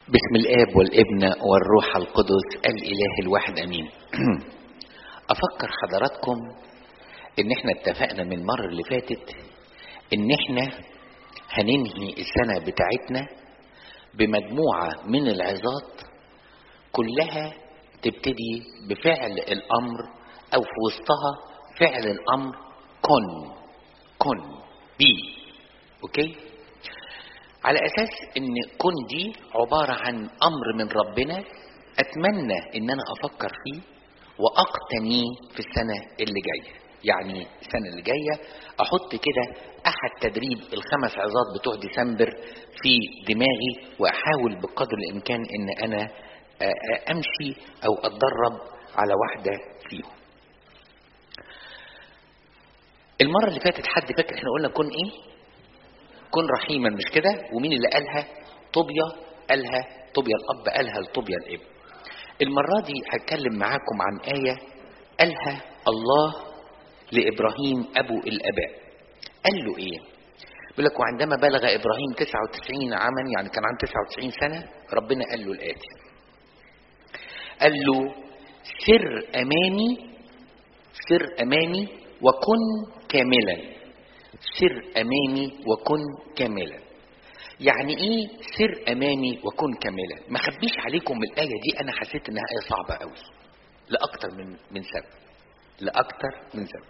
بسم الاب والابن والروح القدس الاله الواحد امين افكر حضراتكم ان احنا اتفقنا من المره اللي فاتت ان احنا هننهي السنه بتاعتنا بمجموعه من العظات كلها تبتدي بفعل الامر او في وسطها فعل الامر كن كن بي اوكي على اساس ان كن دي عباره عن امر من ربنا اتمنى ان انا افكر فيه واقتنيه في السنه اللي جايه يعني السنه اللي جايه احط كده احد تدريب الخمس عظات بتوع ديسمبر في دماغي واحاول بقدر الامكان ان انا امشي او اتدرب على واحده فيهم المره اللي فاتت حد فاكر احنا قلنا كن ايه كن رحيما مش كده ومين اللي قالها طوبيا قالها طوبيا الاب قالها لطوبيا الابن المرة دي هتكلم معاكم عن آية قالها الله لإبراهيم أبو الآباء قال له إيه بيقول لك وعندما بلغ إبراهيم 99 عاما يعني كان عنده 99 سنة ربنا قال له الآتي قال له سر أمامي سر أمامي وكن كاملا سر امامي وكن كاملا يعني ايه سر امامي وكن كاملا ما خبيش عليكم الايه دي انا حسيت انها ايه صعبه قوي لاكتر من من سبب لاكتر من سبب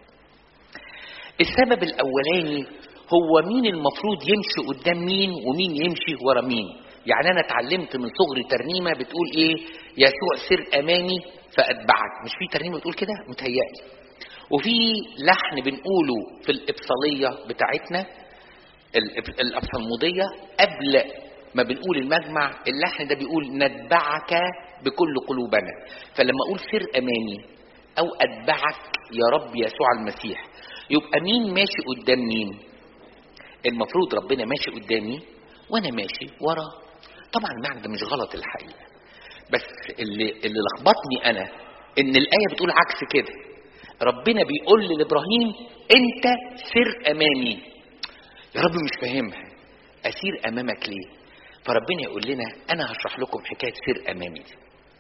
السبب الاولاني هو مين المفروض يمشي قدام مين ومين يمشي ورا مين يعني انا اتعلمت من صغري ترنيمه بتقول ايه يسوع سر امامي فاتبعك مش في ترنيمه بتقول كده متهيألي وفي لحن بنقوله في الإبصالية بتاعتنا الأبصالمودية قبل ما بنقول المجمع اللحن ده بيقول نتبعك بكل قلوبنا فلما أقول سر أمامي أو أتبعك يا رب يسوع المسيح يبقى مين ماشي قدام مين المفروض ربنا ماشي قدامي وأنا ماشي وراه طبعا المعنى ده مش غلط الحقيقة بس اللي اللي لخبطني أنا إن الآية بتقول عكس كده ربنا بيقول لابراهيم انت سر امامي يا رب مش فاهمها اسير امامك ليه فربنا يقول لنا انا هشرح لكم حكايه سر امامي دي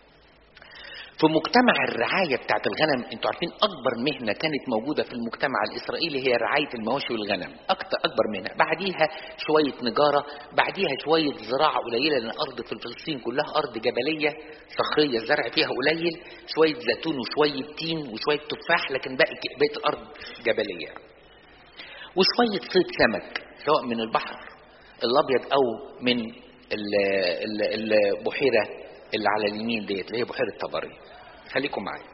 في مجتمع الرعاية بتاعت الغنم انتوا عارفين أكبر مهنة كانت موجودة في المجتمع الإسرائيلي هي رعاية المواشي والغنم أكتر أكبر مهنة بعديها شوية نجارة بعديها شوية زراعة قليلة لأن الأرض في فلسطين كلها أرض جبلية صخرية الزرع فيها قليل شوية زيتون وشوية تين وشوية تفاح لكن باقي بقية الأرض جبلية وشوية صيد سمك سواء من البحر الأبيض أو من البحيرة اللي على اليمين ديت اللي هي بحيرة طبرية خليكم معايا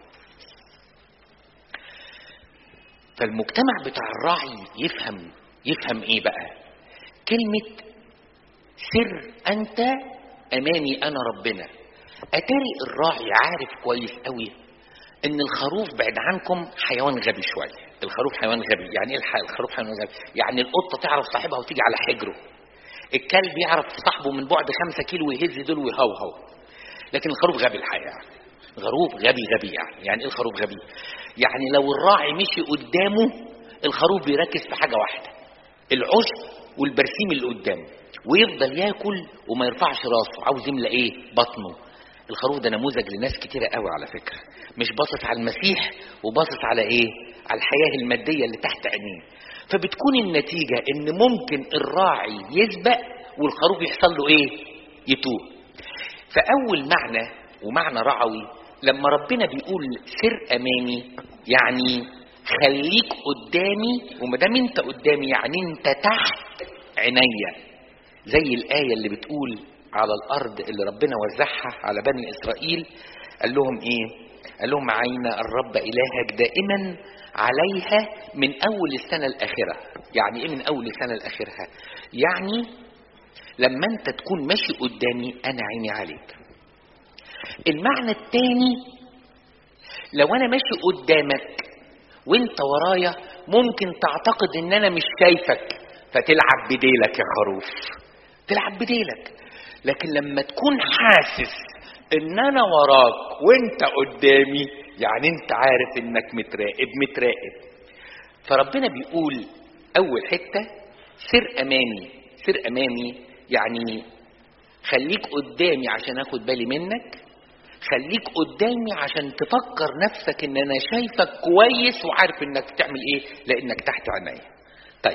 فالمجتمع بتاع الراعي يفهم يفهم ايه بقى كلمة سر انت امامي انا ربنا اتاري الراعي عارف كويس قوي ان الخروف بعد عنكم حيوان غبي شوية الخروف حيوان غبي يعني ايه الخروف حيوان غبي يعني القطة تعرف صاحبها وتيجي على حجره الكلب يعرف صاحبه من بعد خمسة كيلو ويهز دول ويهوهو لكن الخروف غبي الحقيقه خروف غبي غبي يعني يعني ايه الخروف غبي يعني لو الراعي مشي قدامه الخروف بيركز في حاجه واحده العشب والبرسيم اللي قدامه ويفضل ياكل وما يرفعش راسه عاوز يملى ايه بطنه الخروف ده نموذج لناس كتيره قوي على فكره مش باصص على المسيح وباصص على ايه على الحياه الماديه اللي تحت عينيه فبتكون النتيجه ان ممكن الراعي يسبق والخروف يحصل له ايه يتوه فأول معنى ومعنى رعوي لما ربنا بيقول سر أمامي يعني خليك قدامي وما دام انت قدامي يعني انت تحت عينيا زي الآية اللي بتقول على الأرض اللي ربنا وزعها على بني إسرائيل قال لهم إيه؟ قال لهم عين الرب إلهك دائما عليها من أول السنة الآخرة يعني إيه من أول السنة الآخرة؟ يعني لما انت تكون ماشي قدامي انا عيني عليك المعنى الثاني لو انا ماشي قدامك وانت ورايا ممكن تعتقد ان انا مش شايفك فتلعب بديلك يا خروف تلعب بديلك لكن لما تكون حاسس ان انا وراك وانت قدامي يعني انت عارف انك متراقب متراقب فربنا بيقول اول حته سر امامي سر امامي يعني خليك قدامي عشان اخد بالي منك خليك قدامي عشان تفكر نفسك ان انا شايفك كويس وعارف انك تعمل ايه لانك تحت عينيا طيب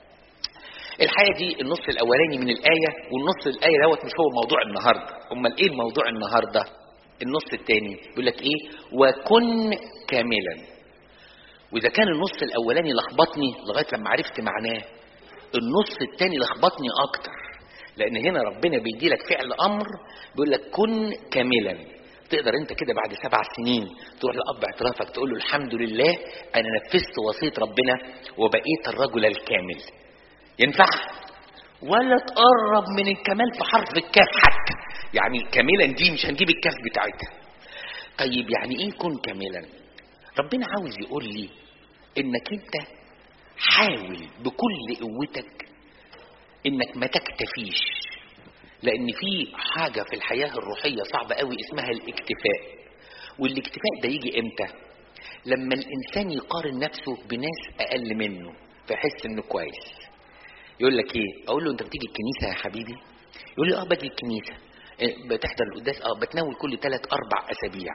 الحقيقه دي النص الاولاني من الايه والنص الايه دوت مش هو موضوع النهارده امال ايه الموضوع النهارده النص الثاني بيقول لك ايه وكن كاملا واذا كان النص الاولاني لخبطني لغايه لما عرفت معناه النص الثاني لخبطني اكتر لان هنا ربنا بيدي لك فعل امر بيقول لك كن كاملا تقدر انت كده بعد سبع سنين تروح لاب اعترافك تقول له الحمد لله انا نفذت وصيه ربنا وبقيت الرجل الكامل ينفع ولا تقرب من الكمال في حرف الكاف حتى يعني كاملا دي مش هنجيب الكاف بتاعتها طيب يعني ايه كن كاملا ربنا عاوز يقول لي انك انت حاول بكل قوتك انك ما تكتفيش لان في حاجه في الحياه الروحيه صعبه قوي اسمها الاكتفاء والاكتفاء ده يجي امتى لما الانسان يقارن نفسه بناس اقل منه فيحس انه كويس يقول لك ايه اقول له انت بتيجي الكنيسه يا حبيبي يقول لي اه باجي الكنيسه إيه بتحضر القداس اه بتناول كل ثلاث اربع اسابيع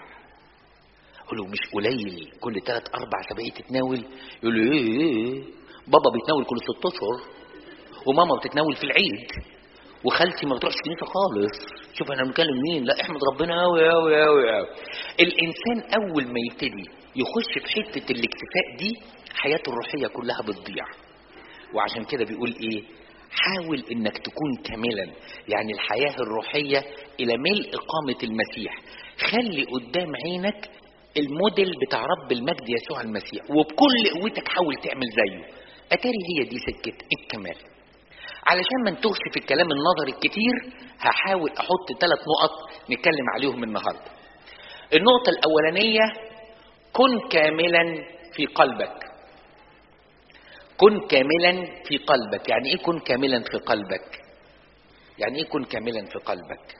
اقول له مش قليل كل ثلاث اربع اسابيع تتناول يقول لي ايه ايه ايه بابا بيتناول كل ست اشهر وماما بتتناول في العيد وخالتي ما بتروحش كنيسه خالص شوف احنا بنتكلم مين لا احمد ربنا قوي قوي قوي قوي الانسان اول ما يبتدي يخش في حته الاكتفاء دي حياته الروحيه كلها بتضيع وعشان كده بيقول ايه حاول انك تكون كاملا يعني الحياه الروحيه الى ملء قامه المسيح خلي قدام عينك الموديل بتاع رب المجد يسوع المسيح وبكل قوتك حاول تعمل زيه اتاري هي دي سكه الكمال علشان ما نتوهش في الكلام النظري الكتير هحاول احط ثلاث نقط نتكلم عليهم النهارده النقطه الاولانيه كن كاملا في قلبك كن كاملا في قلبك يعني ايه كن كاملا في قلبك يعني ايه كن كاملا في قلبك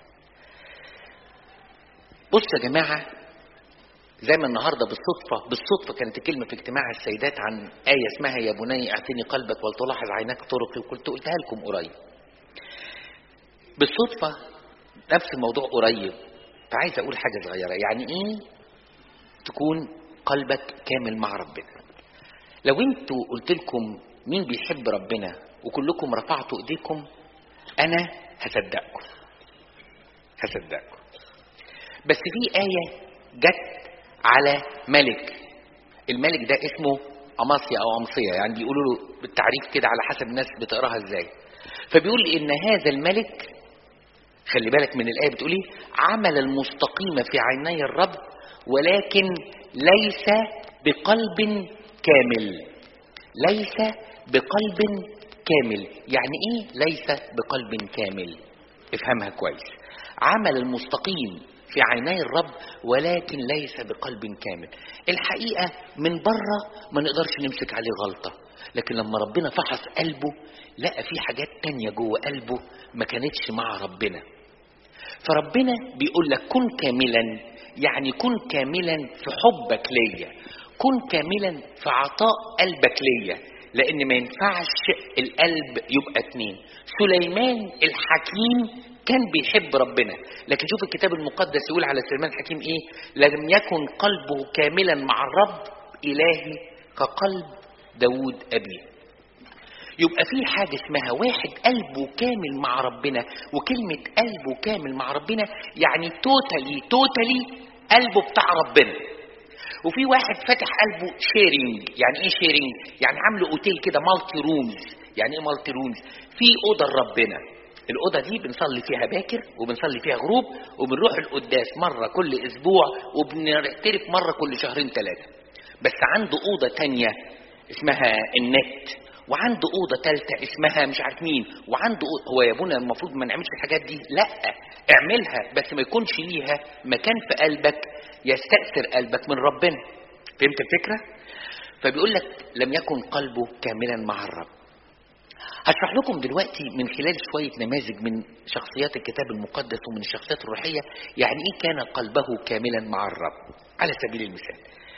بص يا جماعه زي ما النهارده بالصدفه بالصدفه كانت الكلمه في اجتماع السيدات عن ايه اسمها يا بني اعتني قلبك ولتلاحظ عيناك طرقي وكنت قلتها لكم قريب بالصدفه نفس الموضوع قريب فعايز اقول حاجه صغيره يعني ايه تكون قلبك كامل مع ربنا لو انتوا قلت لكم مين بيحب ربنا وكلكم رفعتوا ايديكم انا هصدقكم هصدقكم بس في آية جت على ملك الملك ده اسمه أماسيا أو أمصية يعني بيقولوا له بالتعريف كده على حسب الناس بتقراها ازاي فبيقول إن هذا الملك خلي بالك من الآية بتقول ايه عمل المستقيم في عيني الرب ولكن ليس بقلب كامل ليس بقلب كامل يعني ايه ليس بقلب كامل افهمها كويس عمل المستقيم في عيني الرب ولكن ليس بقلب كامل الحقيقة من بره ما نقدرش نمسك عليه غلطة لكن لما ربنا فحص قلبه لقى في حاجات تانية جوه قلبه ما كانتش مع ربنا فربنا بيقول لك كن كاملا يعني كن كاملا في حبك ليا كن كاملا في عطاء قلبك ليا لان ما ينفعش القلب يبقى اتنين سليمان الحكيم كان بيحب ربنا لكن شوف الكتاب المقدس يقول على سليمان الحكيم ايه لم يكن قلبه كاملا مع الرب الهي كقلب داود ابيه يبقى في حاجه اسمها واحد قلبه كامل مع ربنا وكلمه قلبه كامل مع ربنا يعني توتالي توتالي قلبه بتاع ربنا وفي واحد فاتح قلبه شيرنج يعني ايه شيرنج يعني عامله اوتيل كده مالتي رومز يعني ايه مالتي رومز في اوضه لربنا الأوضة دي بنصلي فيها باكر وبنصلي فيها غروب وبنروح القداس مرة كل أسبوع وبنعترف مرة كل شهرين ثلاثة بس عنده أوضة تانية اسمها النت وعنده أوضة تالتة اسمها مش عارف مين وعنده أوضة هو يا ابونا المفروض ما نعملش الحاجات دي لا اعملها بس ما يكونش ليها مكان في قلبك يستأثر قلبك من ربنا فهمت الفكرة؟ فبيقول لك لم يكن قلبه كاملا مع الرب هشرح لكم دلوقتي من خلال شوية نماذج من شخصيات الكتاب المقدس ومن الشخصيات الروحية يعني إيه كان قلبه كاملا مع الرب على سبيل المثال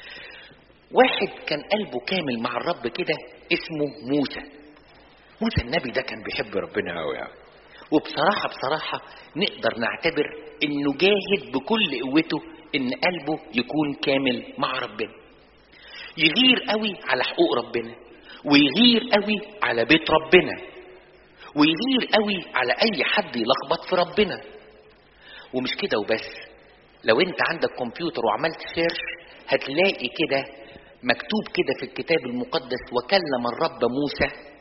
واحد كان قلبه كامل مع الرب كده اسمه موسى موسى النبي ده كان بيحب ربنا قوي يعني وبصراحة بصراحة نقدر نعتبر انه جاهد بكل قوته ان قلبه يكون كامل مع ربنا يغير قوي على حقوق ربنا ويغير قوي على بيت ربنا ويغير قوي على اي حد يلخبط في ربنا ومش كده وبس لو انت عندك كمبيوتر وعملت سيرش هتلاقي كده مكتوب كده في الكتاب المقدس وكلم الرب موسى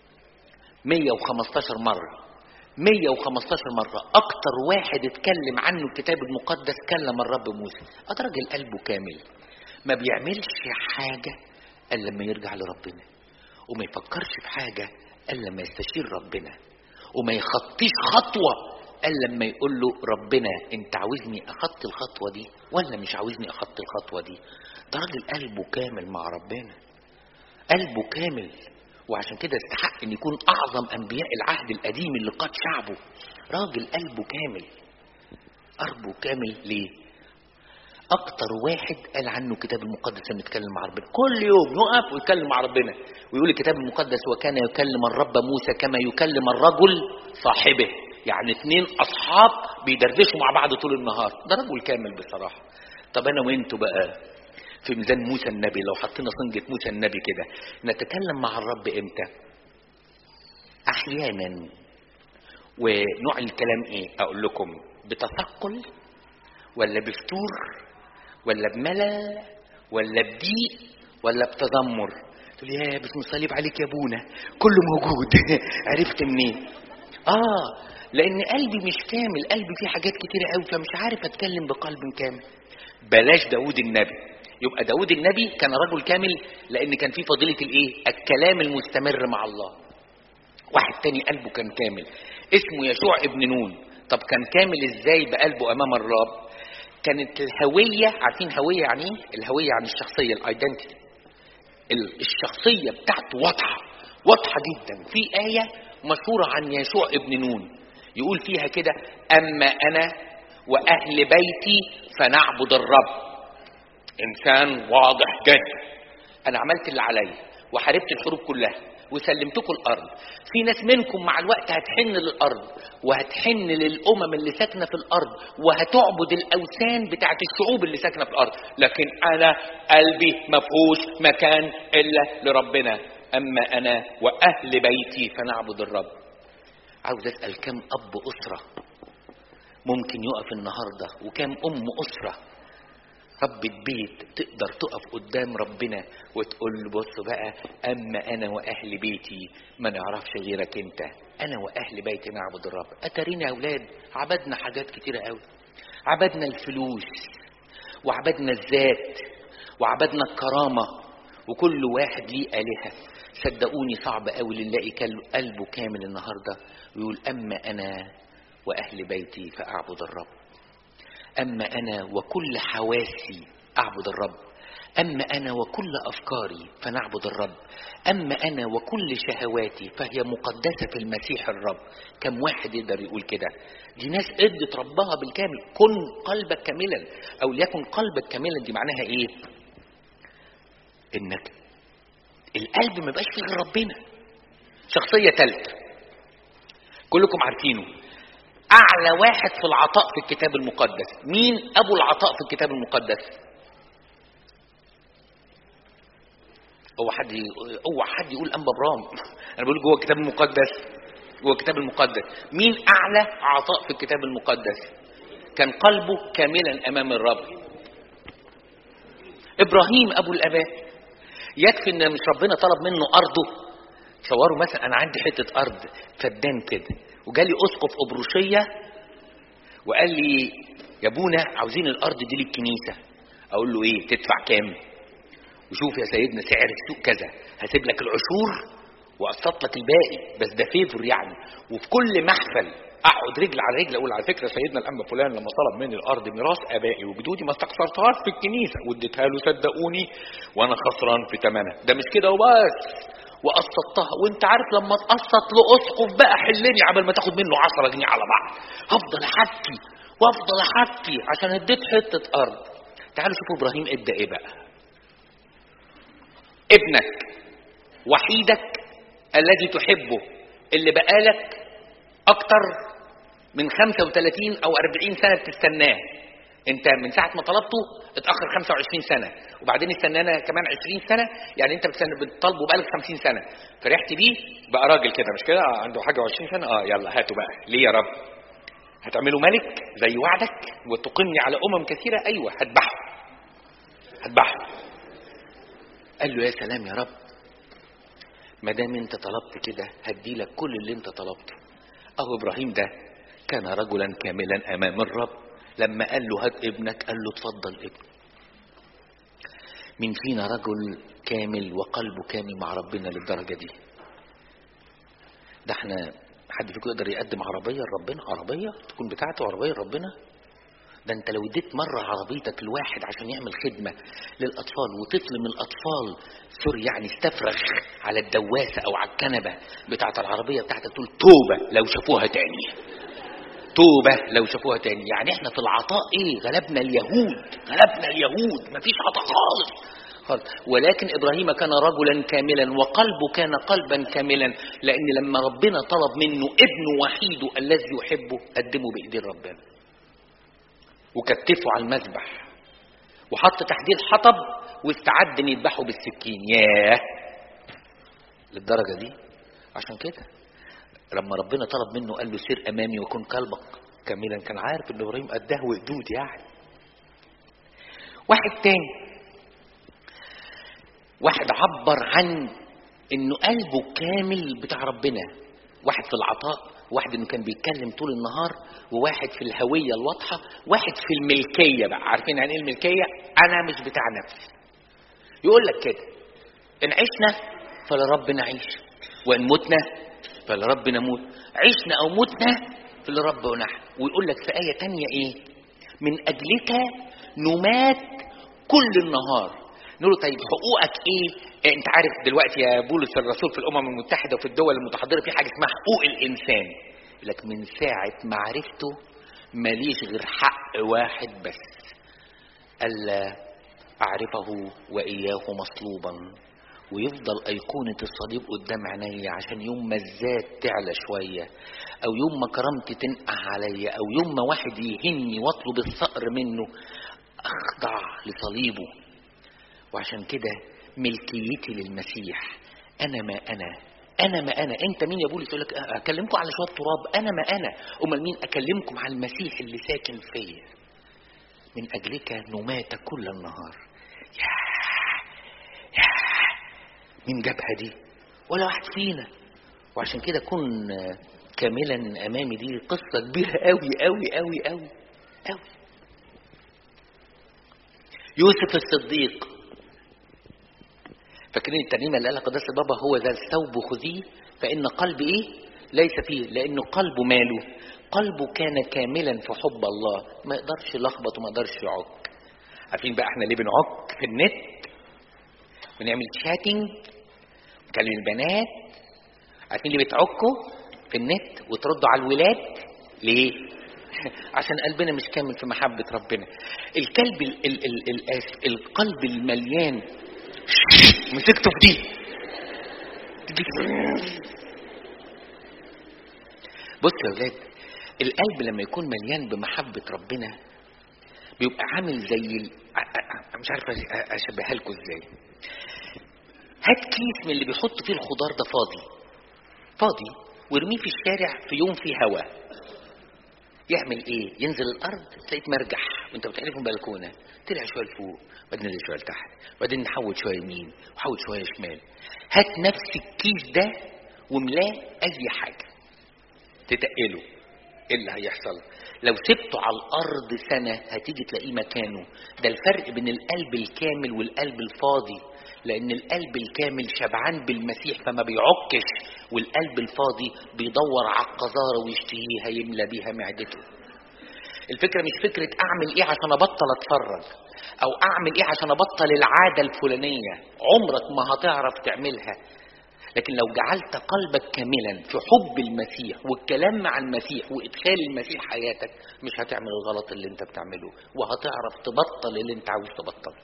115 مرة 115 مرة أكتر واحد اتكلم عنه الكتاب المقدس كلم الرب موسى ده راجل قلبه كامل ما بيعملش حاجة إلا لما يرجع لربنا وما يفكرش في حاجة إلا لما يستشير ربنا وما يخطيش خطوة إلا لما يقول له ربنا أنت عاوزني أخطي الخطوة دي ولا مش عاوزني أخطي الخطوة دي ده راجل قلبه كامل مع ربنا قلبه كامل وعشان كده استحق ان يكون اعظم انبياء العهد القديم اللي قاد شعبه راجل قلبه كامل قلبه كامل ليه اكتر واحد قال عنه الكتاب المقدس انه يتكلم مع ربنا كل يوم يقف ويتكلم مع ربنا ويقول الكتاب المقدس وكان يكلم الرب موسى كما يكلم الرجل صاحبه يعني اتنين اصحاب بيدردشوا مع بعض طول النهار ده رجل كامل بصراحه طب انا وانتوا بقى في ميزان موسى النبي لو حطينا صنجة موسى النبي كده نتكلم مع الرب امتى احيانا ونوع الكلام ايه اقول لكم بتثقل ولا بفتور ولا بملل ولا بضيق ولا بتذمر تقول يا باسم الصليب عليك يا ابونا كله موجود عرفت منين اه لان قلبي مش كامل قلبي فيه حاجات كتيره قوي فمش عارف اتكلم بقلب كامل بلاش داود النبي يبقى داود النبي كان رجل كامل لان كان فيه فضيله الايه الكلام المستمر مع الله واحد تاني قلبه كان كامل اسمه يشوع ابن نون طب كان كامل ازاي بقلبه امام الرب كانت الهويه عارفين هويه يعني ايه الهويه يعني الشخصيه الايدنتيتي الشخصيه بتاعته واضحه واضحه جدا في ايه مشهوره عن يشوع ابن نون يقول فيها كده اما انا واهل بيتي فنعبد الرب انسان واضح جدا انا عملت اللي عليا وحاربت الحروب كلها وسلمتكم الارض في ناس منكم مع الوقت هتحن للارض وهتحن للامم اللي ساكنه في الارض وهتعبد الاوثان بتاعت الشعوب اللي ساكنه في الارض لكن انا قلبي ما فيهوش مكان الا لربنا اما انا واهل بيتي فنعبد الرب عاوز اسال كم اب اسره ممكن يقف النهارده وكم ام اسره ربة بيت تقدر تقف قدام ربنا وتقول له بص بقى اما انا واهل بيتي ما نعرفش غيرك انت انا واهل بيتي نعبد الرب اترينا يا اولاد عبدنا حاجات كتيره قوي عبدنا الفلوس وعبدنا الذات وعبدنا الكرامه وكل واحد ليه الهه صدقوني صعب قوي اللي نلاقي قلبه كامل النهارده ويقول اما انا واهل بيتي فاعبد الرب أما أنا وكل حواسي أعبد الرب أما أنا وكل أفكاري فنعبد الرب أما أنا وكل شهواتي فهي مقدسة في المسيح الرب كم واحد يقدر يقول كده دي ناس ادت ربها بالكامل كن قلبك كاملا أو ليكن قلبك كاملا دي معناها إيه إنك القلب ما يبقاش فيه غير ربنا شخصية ثالثة كلكم عارفينه اعلى واحد في العطاء في الكتاب المقدس مين ابو العطاء في الكتاب المقدس هو حد هو حد يقول انبا برام انا بقول جوه الكتاب المقدس جوه الكتاب المقدس مين اعلى عطاء في الكتاب المقدس كان قلبه كاملا امام الرب ابراهيم ابو الاباء يكفي ان مش ربنا طلب منه ارضه تصوروا مثلا انا عندي حته ارض فدان كده وجالي اسقف ابروشيه وقال لي يا ابونا عاوزين الارض دي للكنيسه اقول له ايه تدفع كام وشوف يا سيدنا سعر السوق كذا هسيب لك العشور واقسط لك الباقي بس ده فيفور يعني وفي كل محفل اقعد رجل على رجل اقول على فكره سيدنا الانبا فلان لما طلب مني الارض ميراث ابائي وجدودي ما استخسرتهاش في الكنيسه واديتها له صدقوني وانا خسران في ثمنها ده مش كده وبس وقسطتها وانت عارف لما تقسط لاسقف بقى حلني عبال ما تاخد منه 10 جنيه على بعض هفضل احكي وافضل احكي عشان اديت حته ارض تعالوا شوفوا ابراهيم ادى ايه بقى ابنك وحيدك الذي تحبه اللي بقالك اكتر من 35 او 40 سنه بتستناه انت من ساعه ما طلبته اتاخر 25 سنه وبعدين استنانا كمان 20 سنه يعني انت بتستنى بتطالبه بقالك 50 سنه فرحت بيه بقى راجل كده مش كده آه، عنده حاجه 20 سنه اه يلا هاتوا بقى ليه يا رب هتعمله ملك زي وعدك وتقمني على امم كثيره ايوه هذبحه هذبحه قال له يا سلام يا رب ما دام انت طلبت كده هدي لك كل اللي انت طلبته اهو ابراهيم ده كان رجلا كاملا امام الرب لما قال له هات ابنك قال له اتفضل ابن مين فينا رجل كامل وقلبه كامل مع ربنا للدرجه دي ده احنا حد فيكم يقدر يقدم عربيه لربنا عربيه تكون بتاعته عربيه لربنا ده انت لو اديت مره عربيتك لواحد عشان يعمل خدمه للاطفال وطفل من الاطفال سوري يعني استفرغ على الدواسه او على الكنبه بتاعه العربيه بتاعتك تقول توبه لو شافوها تاني توبه لو شافوها تاني يعني احنا في العطاء ايه غلبنا اليهود غلبنا اليهود مفيش عطاء خالص خالص ولكن ابراهيم كان رجلا كاملا وقلبه كان قلبا كاملا لان لما ربنا طلب منه ابن وحيده الذي يحبه قدمه بايدين ربنا وكتفه على المذبح وحط تحديد حطب واستعد ان يذبحه بالسكين ياه للدرجه دي عشان كده لما ربنا طلب منه قال له سير امامي وكن قلبك كاملا كان عارف ان ابراهيم قداه وقدود يعني واحد تاني واحد عبر عن انه قلبه كامل بتاع ربنا واحد في العطاء واحد انه كان بيتكلم طول النهار وواحد في الهويه الواضحه واحد في الملكيه بقى عارفين يعني ايه الملكيه انا مش بتاع نفسي يقول لك كده ان عشنا فلرب نعيش وان متنا فلرب نموت عشنا او متنا فلرب ونحن ويقول لك في ايه تانية ايه من اجلك نمات كل النهار نقول له طيب حقوقك ايه إيه، انت عارف دلوقتي يا بولس الرسول في الامم المتحده وفي الدول المتحضره في حاجه اسمها حقوق الانسان يقول لك من ساعه ما عرفته ماليش غير حق واحد بس الا اعرفه واياه مصلوبا ويفضل أيقونة الصليب قدام عينيا عشان يوم ما الذات تعلى شوية أو يوم ما كرامتي تنقح عليا أو يوم ما واحد يهني واطلب الثأر منه أخضع لصليبه وعشان كده ملكيتي للمسيح انا ما انا انا ما انا انت مين يا بولس يقول لك اكلمكم على شويه تراب انا ما انا امال مين اكلمكم على المسيح اللي ساكن فيا من اجلك نمات كل النهار يا يا مين جابها دي ولا واحد فينا وعشان كده كن كاملا امامي دي قصه كبيره قوي قوي قوي قوي قوي يوسف الصديق فاكرين الترنيمه اللي قالها قداسه بابا هو ذا الثوب خذيه فان قلبي ايه ليس فيه لانه قلبه ماله قلبه كان كاملا في حب الله ما يقدرش يلخبط وما يقدرش يعك عارفين بقى احنا ليه بنعك في النت بنعمل شاتنج نكلم البنات عارفين ليه بتعكوا في النت وتردوا على الولاد ليه عشان قلبنا مش كامل في محبة ربنا الكلب ال ال ال الآسف القلب المليان مسكته في دي بص يا ولاد القلب لما يكون مليان بمحبة ربنا بيبقى عامل زي ال... مش عارف اشبهها لكم ازاي هات كيس من اللي بيحط فيه الخضار ده فاضي فاضي وارميه في الشارع في يوم فيه هواء يعمل ايه ينزل الارض تلاقيه مرجح وانت بتحلف من بلكونه طلع شويه لفوق بعدين نزل شويه لتحت بعدين نحول شويه يمين وحول شويه شمال هات نفس الكيس ده وملاه اي حاجه تتقله ايه اللي هيحصل لو سبته على الارض سنه هتيجي تلاقيه مكانه ده الفرق بين القلب الكامل والقلب الفاضي لان القلب الكامل شبعان بالمسيح فما بيعكش والقلب الفاضي بيدور على القذاره ويشتهيها يملى بيها معدته الفكره مش فكره اعمل ايه عشان ابطل اتفرج او اعمل ايه عشان ابطل العاده الفلانيه عمرك ما هتعرف تعملها لكن لو جعلت قلبك كاملا في حب المسيح والكلام مع المسيح وادخال المسيح حياتك مش هتعمل الغلط اللي انت بتعمله وهتعرف تبطل اللي انت عاوز تبطله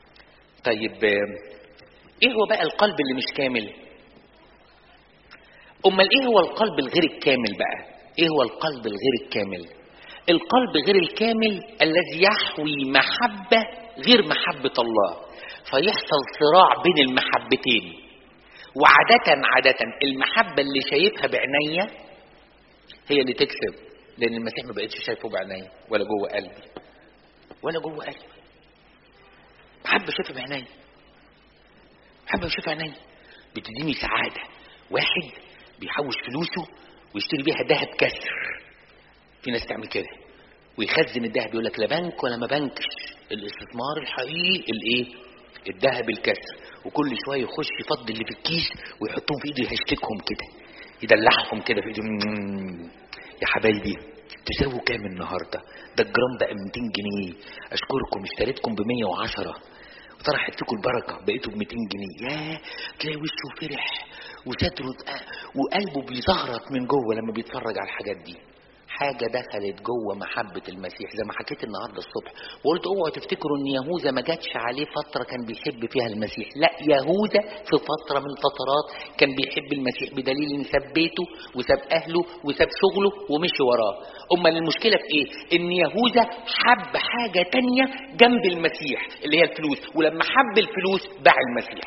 طيب ايه هو بقى القلب اللي مش كامل امال ايه هو القلب الغير الكامل بقى ايه هو القلب الغير الكامل القلب غير الكامل الذي يحوي محبه غير محبه الله فيحصل صراع بين المحبتين وعادة عادة المحبة اللي شايفها بعينيا هي اللي تكسب لأن المسيح ما بقتش شايفه بعينيا ولا جوه قلبي ولا جوه قلبي محبة شايفها بعينيا محبة شايفها بعينيا بتديني سعادة واحد بيحوش فلوسه ويشتري بيها ذهب كسر في ناس تعمل كده ويخزن الذهب يقول لك لا بنك ولا ما بنكش الاستثمار الحقيقي الايه الذهب الكسر وكل شويه يخش يفضي اللي في الكيس ويحطهم في ايده يهشتكهم كده يدلعهم كده في ايده مم. يا حبايبي تساووا كام النهارده ده الجرام بقى 200 جنيه اشكركم اشتريتكم ب 110 وطرحت لكم البركه بقيتوا ب 200 جنيه ياه تلاقي وشه فرح وستره وقلبه بيزغرط من جوه لما بيتفرج على الحاجات دي حاجه دخلت جوه محبه المسيح زي ما حكيت النهارده الصبح وقلت اوعوا تفتكروا ان يهوذا ما جاتش عليه فتره كان بيحب فيها المسيح لا يهوذا في فتره من الفترات كان بيحب المسيح بدليل ان ساب بيته وساب اهله وساب شغله ومشي وراه امال المشكله في ايه ان يهوذا حب حاجه تانية جنب المسيح اللي هي الفلوس ولما حب الفلوس باع المسيح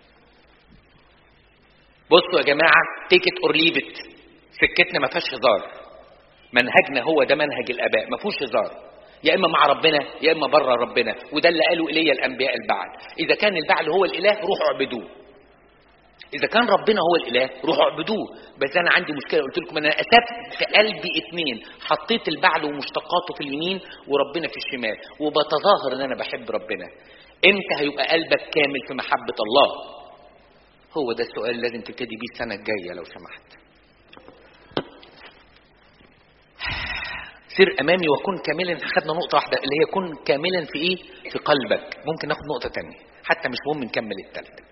بصوا يا جماعه تيكت اور ليفت سكتنا ما فيهاش هزار منهجنا هو ده منهج الاباء ما فيهوش هزار يا اما مع ربنا يا اما بره ربنا وده اللي قالوا الي الانبياء البعل اذا كان البعل هو الاله روحوا اعبدوه اذا كان ربنا هو الاله روحوا اعبدوه بس انا عندي مشكله قلت لكم انا اسفت في قلبي اتنين حطيت البعل ومشتقاته في اليمين وربنا في الشمال وبتظاهر ان انا بحب ربنا امتى هيبقى قلبك كامل في محبه الله هو ده السؤال لازم تبتدي بيه السنه الجايه لو سمحت سر امامي وكن كاملا خدنا نقطه واحده اللي هي كن كاملا في ايه في قلبك ممكن ناخد نقطه تانية حتى مش مهم نكمل الثالثه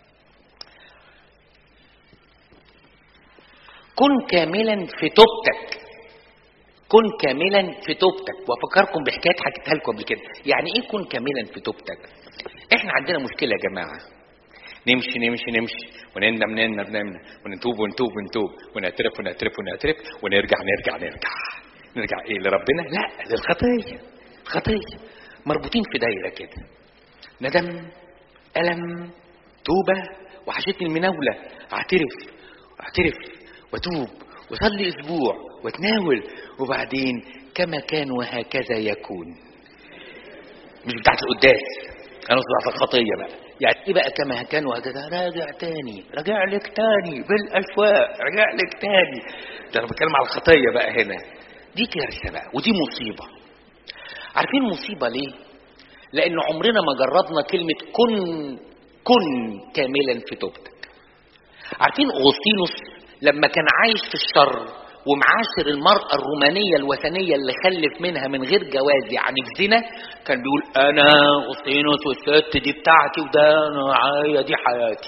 كن كاملا في توبتك كن كاملا في توبتك وافكركم بحكايه حكيتها لكم قبل كده يعني ايه كن كاملا في توبتك احنا عندنا مشكله يا جماعه نمشي نمشي نمشي ونندم نندم نندم ونتوب ونتوب ونتوب ونعترف ونعترف ونعترف ونرجع نرجع نرجع نرجع ايه لربنا لا للخطيه الخطيه مربوطين في دايره كده ندم الم توبه وحشتني المناوله اعترف اعترف واتوب وصلي اسبوع واتناول وبعدين كما كان وهكذا يكون مش بتاعت القداس انا في الخطيه بقى يعني ايه بقى كما كان وهكذا راجع تاني راجع لك تاني بالاشواق راجع لك تاني ده انا بتكلم على الخطيه بقى هنا دي كارثه بقى ودي مصيبه عارفين مصيبه ليه لان عمرنا ما جربنا كلمه كن كن كاملا في توبتك عارفين اغسطينوس لما كان عايش في الشر ومعاشر المرأة الرومانية الوثنية اللي خلف منها من غير جواز يعني في زنا كان بيقول أنا أغسطينوس والست دي بتاعتي وده أنا معايا دي حياتي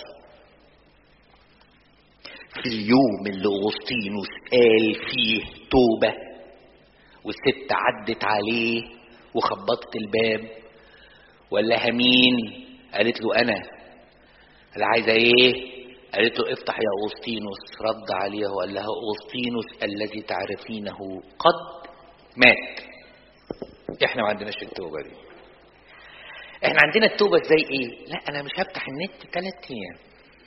في اليوم اللي أغسطينوس قال فيه توبة والست عدت عليه وخبطت الباب وقال لها مين قالت له أنا قال عايزة إيه قالت له افتح يا أغسطينوس رد عليها وقال لها أغسطينوس الذي تعرفينه قد مات احنا ما عندناش التوبة دي احنا عندنا التوبة زي ايه لا انا مش هفتح النت ثلاث ايام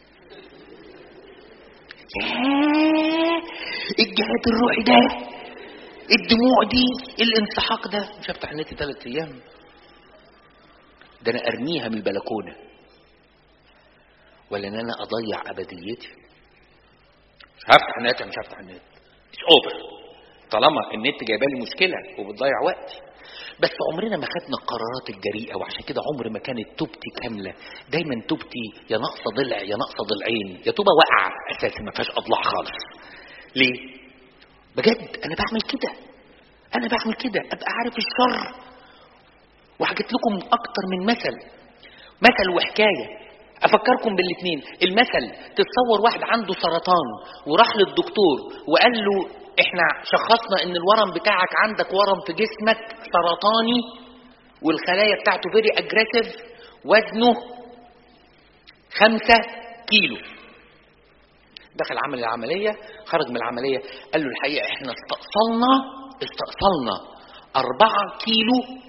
ياه الجهاد الروحي ده الدموع دي الانسحاق ده مش هفتح النت ثلاث ايام ده انا ارميها من البلكونه ولا ان انا اضيع ابديتي مش هفتح النت مش هفتح النت مش اوفر طالما النت جايبه لي مشكله وبتضيع وقتي بس عمرنا ما خدنا القرارات الجريئه وعشان كده عمر ما كانت توبتي كامله دايما توبتي يا ناقصه ضلع يا ناقصه ضلعين يا توبه واقعه اساسا ما فيهاش اضلاع خالص ليه بجد انا بعمل كده انا بعمل كده ابقى عارف الشر وحكيت لكم اكتر من مثل مثل وحكايه افكركم بالاثنين المثل تتصور واحد عنده سرطان وراح للدكتور وقال له احنا شخصنا ان الورم بتاعك عندك ورم في جسمك سرطاني والخلايا بتاعته فيري اجريسيف وزنه خمسة كيلو دخل عمل العمليه خرج من العمليه قال له الحقيقه احنا استأصلنا استأصلنا أربعة كيلو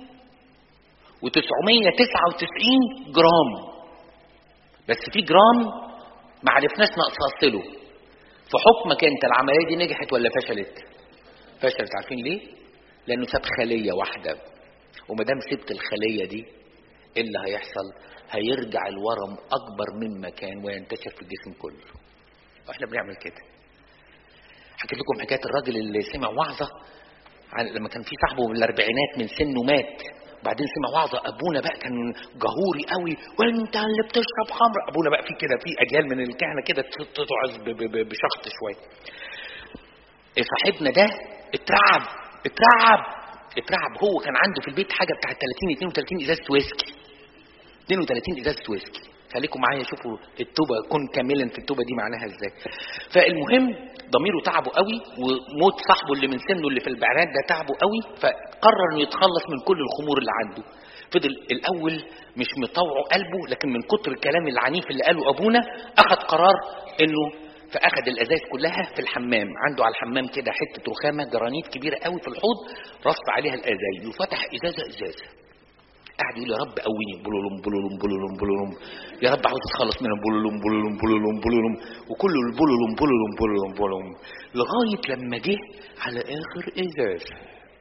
و999 جرام بس في جرام ما عرفناش نقصصله في حكمك انت العمليه دي نجحت ولا فشلت فشلت عارفين ليه لانه ساب خليه واحده وما دام سبت الخليه دي ايه اللي هيحصل هيرجع الورم اكبر مما كان وينتشر في الجسم كله واحنا بنعمل كده حكيت لكم حكايه الراجل اللي سمع وعظه عن لما كان في صاحبه من الاربعينات من سنه مات بعدين سمع وعظه ابونا بقى كان جهوري قوي وانت اللي بتشرب خمر ابونا بقى في كده في اجيال من الكهنه كده تتعظ بشخط شويه صاحبنا ده اترعب اترعب اترعب هو كان عنده في البيت حاجه بتاعت 30 32 ازازه ويسكي 32 ازازه ويسكي خليكم معايا شوفوا التوبه كن كاملا في التوبه دي معناها ازاي فالمهم ضميره تعبه قوي وموت صاحبه اللي من سنه اللي في البعرات ده تعبه قوي فقرر انه يتخلص من كل الخمور اللي عنده فضل الاول مش مطوعه قلبه لكن من كتر الكلام العنيف اللي قاله ابونا اخذ قرار انه فاخذ الازاز كلها في الحمام عنده على الحمام كده حته رخامه جرانيت كبيره قوي في الحوض رص عليها الازايز وفتح ازازه ازازه قاعد يقول يا رب قويني بلولم بلولم بلولم بلولم يا رب عاوز اتخلص من البلولم بلولم بلولم بلولم وكل البلولم بلولم بلولم بلولم لغايه لما جه على اخر ازازه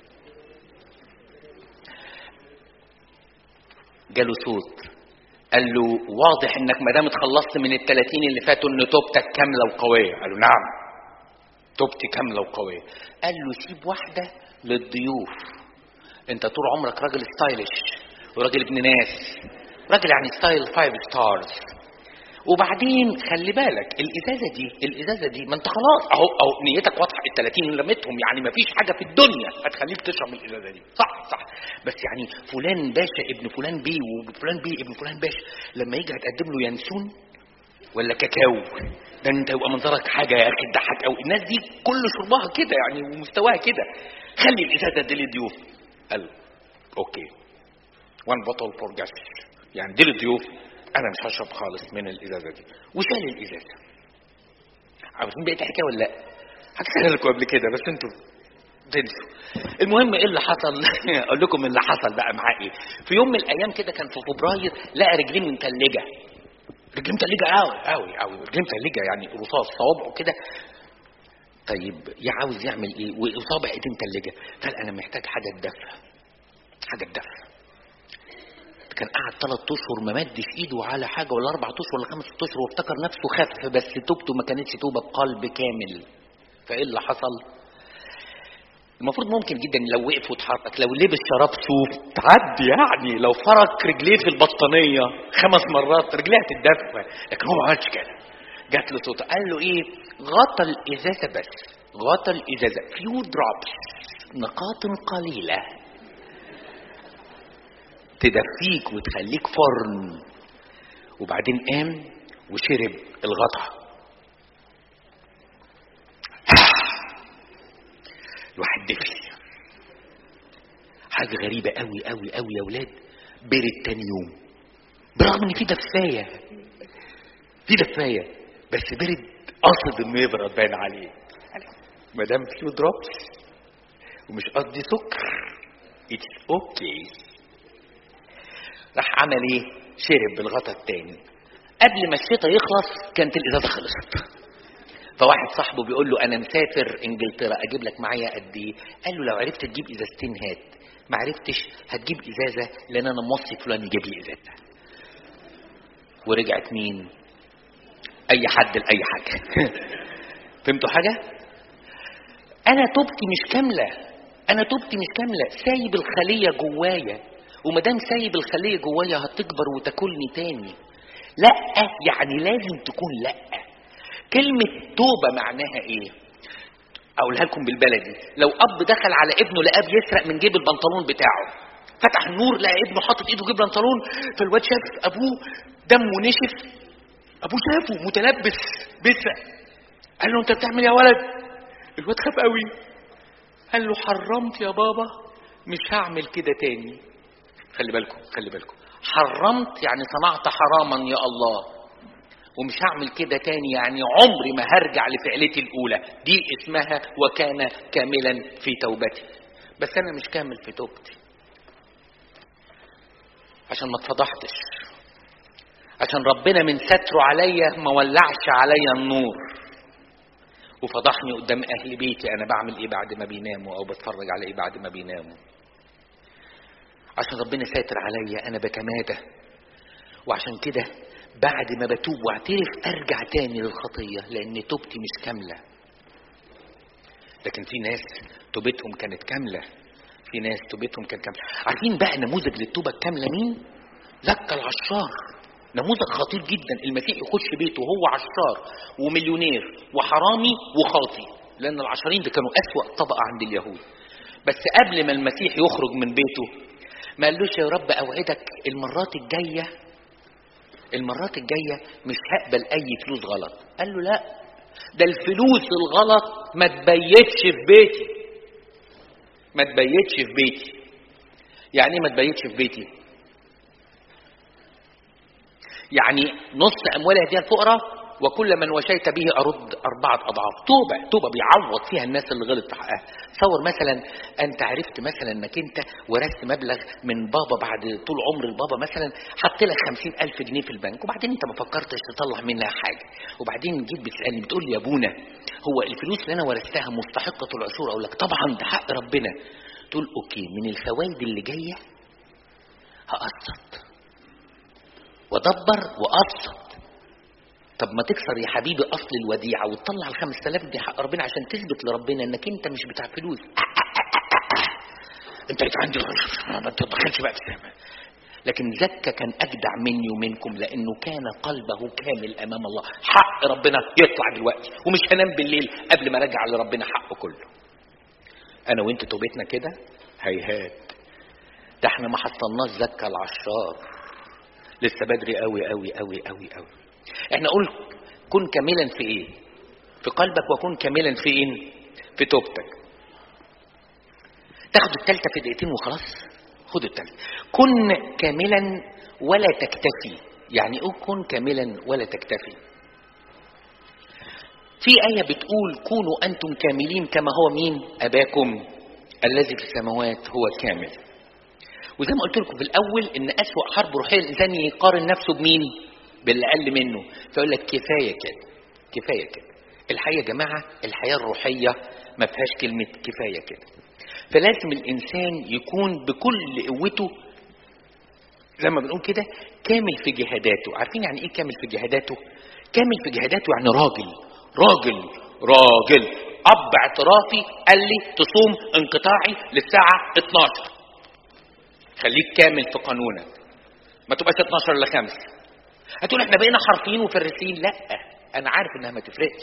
جاله صوت قال له واضح انك ما دام اتخلصت من ال 30 اللي فاتوا ان توبتك كامله وقويه قال له نعم توبتي كامله وقويه قال له سيب واحده للضيوف انت طول عمرك راجل ستايلش وراجل ابن ناس راجل يعني ستايل فايف ستارز وبعدين خلي بالك الازازه دي الازازه دي ما انت خلاص اهو اهو نيتك واضحه ال 30 لمتهم يعني ما فيش حاجه في الدنيا هتخليك تشرب الازازه دي صح صح بس يعني فلان باشا ابن فلان بيه وفلان بيه ابن فلان باشا لما يجي هتقدم له ينسون ولا كاكاو ده انت يبقى منظرك حاجه يا اخي تضحك قوي الناس دي كل شربها كده يعني ومستواها كده خلي الازازه دي للضيوف قال اوكي وان بوتل فور جاست يعني دي للضيوف انا مش هشرب خالص من الازازه دي وشال الازازه عاوزين بقيت الحكايه ولا لا حكيتها لكم قبل كده بس انتوا تنسوا المهم ايه اللي حصل اقول لكم اللي حصل بقى معاه ايه في يوم من الايام كده كان في فبراير لقى رجليه متلجه رجليه متلجه قوي قوي قوي رجليه متلجه يعني رصاص صوابعه كده طيب يا عاوز يعمل ايه واصابع ايديه متلجه قال انا محتاج حاجه تدفى حاجه تدفى كان قعد ثلاث اشهر ما مدش ايده على حاجه ولا اربع اشهر ولا خمس اشهر وافتكر نفسه خف بس توبته ما كانتش توبه بقلب كامل فايه اللي حصل؟ المفروض ممكن جدا لو وقف واتحرك لو لبس شراب صوف تعدي يعني لو فرك رجليه في البطانيه خمس مرات رجليه هتتدفى لكن هو ما عملش كده جات له صوت قال له ايه غطى الازازه بس غطى الازازه فيو دروبس نقاط قليله تدفيك وتخليك فرن وبعدين قام وشرب الغطا الواحد دفي حاجة غريبة قوي قوي قوي يا ولاد برد تاني يوم برغم ان في دفاية في دفاية بس برد قصد انه يبرد باين عليه ما دام فيه دروبس ومش قصدي سكر اتس اوكي راح عمل ايه شرب بالغطا التاني قبل ما الشتاء يخلص كانت الازازه خلصت فواحد صاحبه بيقول له انا مسافر انجلترا اجيب لك معايا قد ايه قال له لو عرفت تجيب ازازتين هات ما عرفتش هتجيب ازازه لان انا موصي فلان يجيب لي ازازه ورجعت مين اي حد لاي حاجه فهمتوا حاجه انا توبتي مش كامله انا توبتي مش كامله سايب الخليه جوايا وما دام سايب الخليه جوايا هتكبر وتاكلني تاني لا يعني لازم تكون لا كلمه توبه معناها ايه اقولها لكم بالبلدي لو اب دخل على ابنه لقاه بيسرق من جيب البنطلون بتاعه فتح النور لقى ابنه حاطط ايده جيب البنطلون فالواد شاف ابوه دمه نشف ابوه شافه متلبس بيسرق قال له انت بتعمل يا ولد الواد خاف قوي قال له حرمت يا بابا مش هعمل كده تاني خلي بالكم خلي بالكم حرمت يعني صنعت حراما يا الله ومش هعمل كده تاني يعني عمري ما هرجع لفعلتي الاولى دي اسمها وكان كاملا في توبتي بس انا مش كامل في توبتي عشان ما اتفضحتش عشان ربنا من ستره عليا ما ولعش عليا النور وفضحني قدام اهل بيتي انا بعمل ايه بعد ما بيناموا او بتفرج على ايه بعد ما بيناموا عشان ربنا ساتر عليا انا بتمادى وعشان كده بعد ما بتوب واعترف ارجع تاني للخطيه لان توبتي مش كامله لكن في ناس توبتهم كانت كامله في ناس توبتهم كانت كامله عارفين بقى نموذج للتوبه الكامله مين زكى العشار نموذج خطير جدا المسيح يخش بيته وهو عشار ومليونير وحرامي وخاطي لان العشرين ده كانوا اسوا طبقه عند اليهود بس قبل ما المسيح يخرج من بيته ما قالوش يا رب اوعدك المرات الجايه المرات الجايه مش هقبل اي فلوس غلط قال له لا ده الفلوس الغلط ما تبيتش في بيتي ما تبيتش في بيتي يعني ايه ما تبيتش في بيتي يعني نص اموالي هديه الفقراء وكل من وشيت به ارد اربعه اضعاف توبه توبه بيعوض فيها الناس اللي غلط في حقها تصور مثلا انت عرفت مثلا انك انت ورثت مبلغ من بابا بعد طول عمر البابا مثلا حط لك خمسين الف جنيه في البنك وبعدين انت ما فكرتش تطلع منها حاجه وبعدين جيت بتسالني بتقول لي يا ابونا هو الفلوس اللي انا ورثتها مستحقه العشور اقول لك طبعا ده حق ربنا تقول اوكي من الفوائد اللي جايه هقسط وادبر واقسط طب ما تكسر يا حبيبي اصل الوديعه وتطلع ال 5000 دي حق ربنا عشان تثبت لربنا انك انت مش بتاع فلوس انت اللي عندي ما تدخلش بقى في السماء لكن زكا كان اجدع مني ومنكم لانه كان قلبه كامل امام الله حق ربنا يطلع دلوقتي ومش هنام بالليل قبل ما ارجع لربنا حقه كله انا وانت توبتنا كده هيهات ده احنا ما حصلناش زكا العشار لسه بدري قوي قوي قوي قوي قوي احنا قلت كن كاملا في ايه في قلبك وكن كاملا في ايه في توبتك تاخد التالتة في دقيقتين وخلاص خد التالتة كن كاملا ولا تكتفي يعني ايه كن كاملا ولا تكتفي في آية بتقول كونوا أنتم كاملين كما هو مين أباكم الذي في السماوات هو كامل وزي ما قلت لكم في الأول إن أسوأ حرب روحية الإنسان يقارن نفسه بمين باللي أقل منه فيقول لك كفاية كده كفاية كده الحقيقة يا جماعة الحياة الروحية ما فيهاش كلمة كفاية كده فلازم الإنسان يكون بكل قوته زي ما بنقول كده كامل في جهاداته عارفين يعني ايه كامل في جهاداته كامل في جهاداته يعني راجل راجل راجل اب اعترافي قال لي تصوم انقطاعي للساعه 12 خليك كامل في قانونك ما تبقاش 12 الا 5 هتقول احنا بقينا حرفيين وفرسين لا انا عارف انها ما تفرقش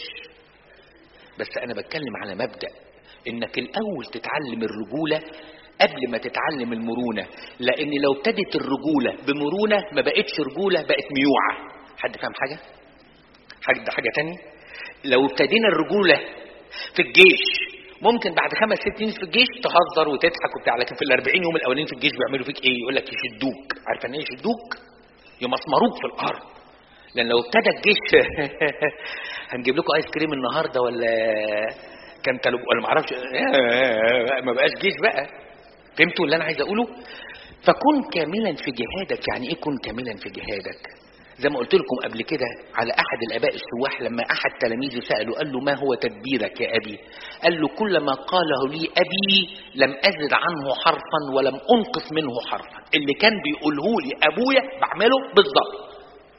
بس انا بتكلم على مبدا انك الاول تتعلم الرجوله قبل ما تتعلم المرونه لان لو ابتدت الرجوله بمرونه ما بقتش رجوله بقت ميوعه حد فاهم حاجه حاجه حاجه تانية لو ابتدينا الرجوله في الجيش ممكن بعد خمس ست سنين في الجيش تهزر وتضحك وبتاع لكن في ال 40 يوم الاولانيين في الجيش بيعملوا فيك ايه؟ يقول لك يشدوك عارف يعني ايه يشدوك؟ يمسمروك في الارض لان لو ابتدى الجيش هنجيب لكم ايس كريم النهارده ولا كان ولا ما اعرفش ما بقاش جيش بقى فهمتوا اللي انا عايز اقوله فكن كاملا في جهادك يعني ايه كن كاملا في جهادك زي ما قلت لكم قبل كده على احد الاباء السواح لما احد تلاميذه ساله قال له ما هو تدبيرك يا ابي قال له كل ما قاله لي ابي لم ازد عنه حرفا ولم انقص منه حرفا اللي كان بيقوله لي ابويا بعمله بالظبط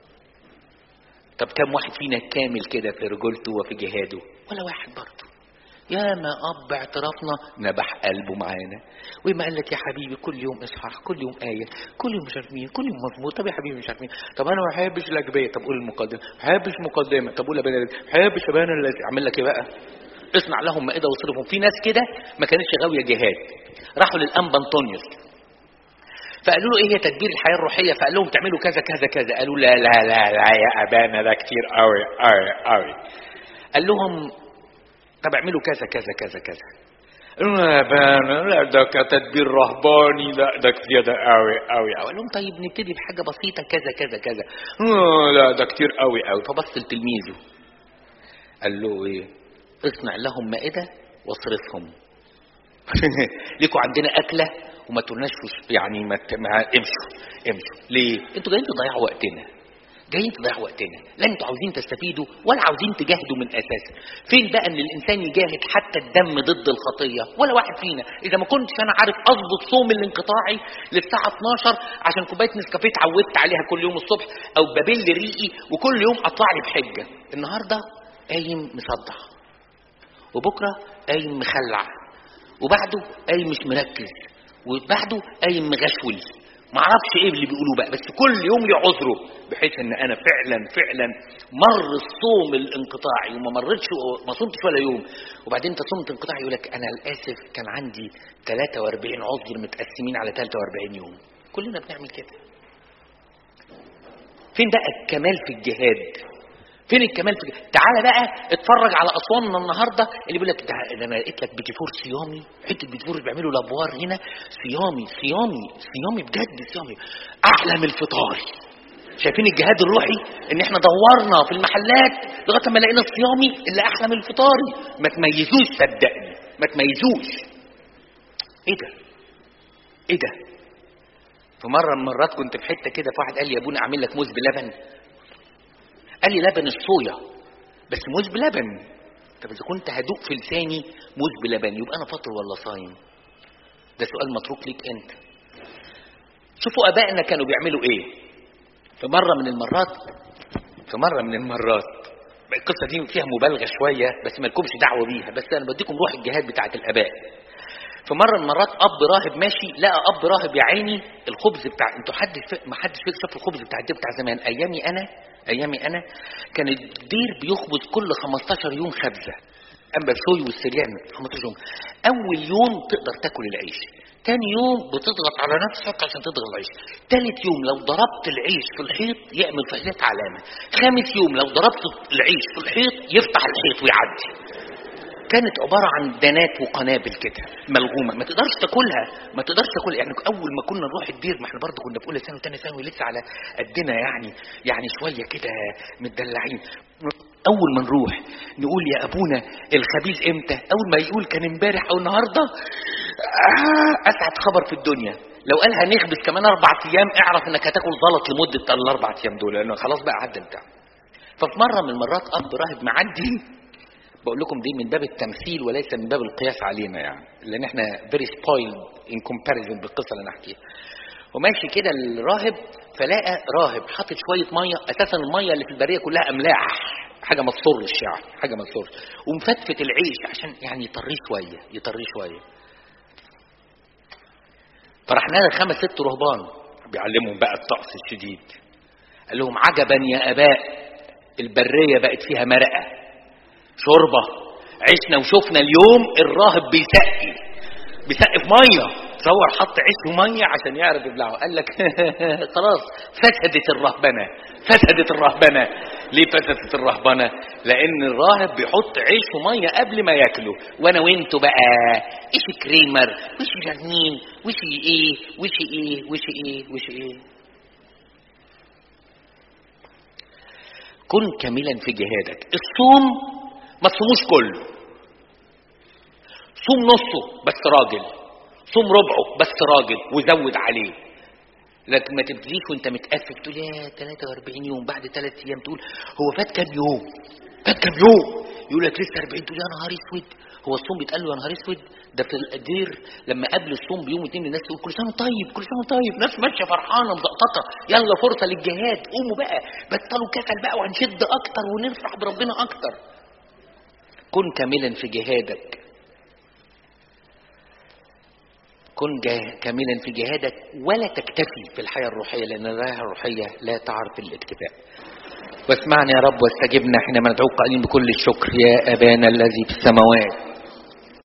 طب كم واحد فينا كامل كده في رجولته وفي جهاده ولا واحد برضه يا ما اب اعترافنا نبح قلبه معانا وما قال لك يا حبيبي كل يوم اصحاح كل يوم ايه كل يوم مش عارف مين كل يوم مضمون طب يا حبيبي مش عارف مين طب انا ما بحبش الاجبيه طب قول المقدمه ما بحبش مقدمه طب قول ابانا ما بحبش ابانا الذي اعمل لك ايه بقى اصنع لهم مائده واصرفهم في ناس كده ما كانتش غاويه جهاد راحوا للانبا انطونيوس فقالوا له ايه هي تدبير الحياه الروحيه فقال لهم تعملوا كذا كذا كذا قالوا لا لا لا لا يا ابانا ده كتير قوي قوي قوي قال لهم طب اعملوا كذا كذا كذا كذا لا بانا لا ده كتدبير رهباني لا ده كتير ده قوي قوي قوي قال لهم طيب نبتدي بحاجه بسيطه كذا كذا كذا آه لا ده كتير قوي قوي فبص لتلميذه قال له ايه اصنع لهم مائده واصرفهم ليكوا عندنا اكله وما تقولناش يعني ما, ما امشوا امشوا ليه انتوا جايين تضيعوا وقتنا جايين تضيعوا وقتنا لا انتوا عاوزين تستفيدوا ولا عاوزين تجاهدوا من اساسه فين بقى ان الانسان يجاهد حتى الدم ضد الخطيه ولا واحد فينا اذا ما كنتش انا عارف اضبط صوم الانقطاعي للساعه 12 عشان كوبايه نسكافيه اتعودت عليها كل يوم الصبح او بابل ريقي وكل يوم اطلع لي بحجه النهارده قايم مصدع وبكره قايم مخلع وبعده قايم مش مركز وبعده قايم مغشول ما اعرفش ايه اللي بيقولوه بقى بس كل يوم لي عذره بحيث ان انا فعلا فعلا مر الصوم الانقطاعي وما مرتش ما صمتش ولا يوم وبعدين انت صمت انقطاعي يقول لك انا للاسف كان عندي 43 عذر متقسمين على 43 يوم كلنا بنعمل كده فين بقى الكمال في الجهاد فين الكمال في تعالى بقى اتفرج على اسواننا النهارده اللي بيقول لك ده انا لقيت لك بيتيفور صيامي حته بيتيفور بيعملوا لابوار هنا صيامي صيامي صيامي بجد صيامي اعلى من الفطار شايفين الجهاد الروحي ان احنا دورنا في المحلات لغايه ما لقينا الصيامي اللي احلى من الفطاري ما تميزوش صدقني ما تميزوش ايه ده ايه ده في مره من المرات كنت في حته كده فواحد قال لي يا ابونا اعمل لك موز بلبن قال لي لبن الصويا بس موز بلبن طب اذا كنت هدوق في لساني موز بلبن يبقى انا فاطر ولا صايم ده سؤال متروك ليك انت شوفوا ابائنا كانوا بيعملوا ايه في مره من المرات في مره من المرات القصه دي فيها مبالغه شويه بس ما لكمش دعوه بيها بس انا بديكم روح الجهاد بتاعت الاباء في مره من المرات اب راهب ماشي لقى اب راهب يا عيني الخبز بتاع انتوا حد ما حدش فيكم شاف الخبز بتاع الدير بتاع زمان ايامي انا ايامي انا كان الدير بيخبز كل 15 يوم خبزه اما الشوي والسريان 15 يوم اول يوم تقدر تاكل العيش تاني يوم بتضغط على نفسك عشان تضغط العيش تالت يوم لو ضربت العيش في الحيط يعمل في الحيط علامه خامس يوم لو ضربت العيش في الحيط يفتح الحيط ويعدي كانت عبارة عن دنات وقنابل كده ملغومة ما تقدرش تاكلها ما تقدرش تاكلها يعني أول ما كنا نروح الدير ما احنا برضه كنا في أولى ثانوي وثانية ثانوي لسه على قدنا يعني يعني شوية كده متدلعين أول ما نروح نقول يا أبونا الخبيز إمتى؟ أول ما يقول كان امبارح أو النهاردة آه أسعد خبر في الدنيا لو قال هنخبز كمان أربع أيام اعرف إنك هتاكل زلط لمدة الأربع أيام دول لأنه خلاص بقى عدى بتاع ففي مرة من المرات أب راهب معدي بقول لكم دي من باب التمثيل وليس من باب القياس علينا يعني لان احنا very spoiled in comparison بالقصه اللي انا احكيها وماشي كده الراهب فلاقى راهب حاطط شويه ميه اساسا الميه اللي في البريه كلها املاح حاجه ما تصرش يعني حاجه ما تصرش ومفتفت العيش عشان يعني يطريه شويه يطريه شويه فرحنا له خمس ست رهبان بيعلمهم بقى الطقس الشديد قال لهم عجبا يا اباء البريه بقت فيها مرقه شوربه عشنا وشفنا اليوم الراهب بيسقي بيسقي في ميه تصور حط عيش وميه عشان يعرف يبلعه قال لك خلاص فسدت الرهبنه فسدت الرهبنه ليه فسدت الرهبنه لان الراهب بيحط عيش وميه قبل ما ياكله وانا وانتوا بقى ايش كريمر وش جازمين وش ايه وش ايه وش ايه وش ايه كن كاملا في جهادك الصوم ما تصوموش كله صوم نصه بس راجل صوم ربعه بس راجل وزود عليه لكن ما تبتديش وانت متقفل تقول يا 43 يوم بعد ثلاث ايام تقول هو فات كام يوم فات كام يوم يقول لك لسه 40 تقول يا نهار اسود هو الصوم بيتقال له يا نهار اسود ده في القدير لما قبل الصوم بيوم اتنين الناس تقول كل سنه طيب كل سنه طيب ناس ماشيه فرحانه مزقططه يلا فرصه للجهاد قوموا بقى بطلوا كسل بقى وهنشد اكتر ونفرح بربنا اكتر كن كاملا في جهادك كن كاملا في جهادك ولا تكتفي في الحياة الروحية لأن الحياة الروحية لا تعرف الاكتفاء واسمعنا يا رب واستجبنا حينما ندعوك قائلين بكل الشكر يا أبانا الذي في السماوات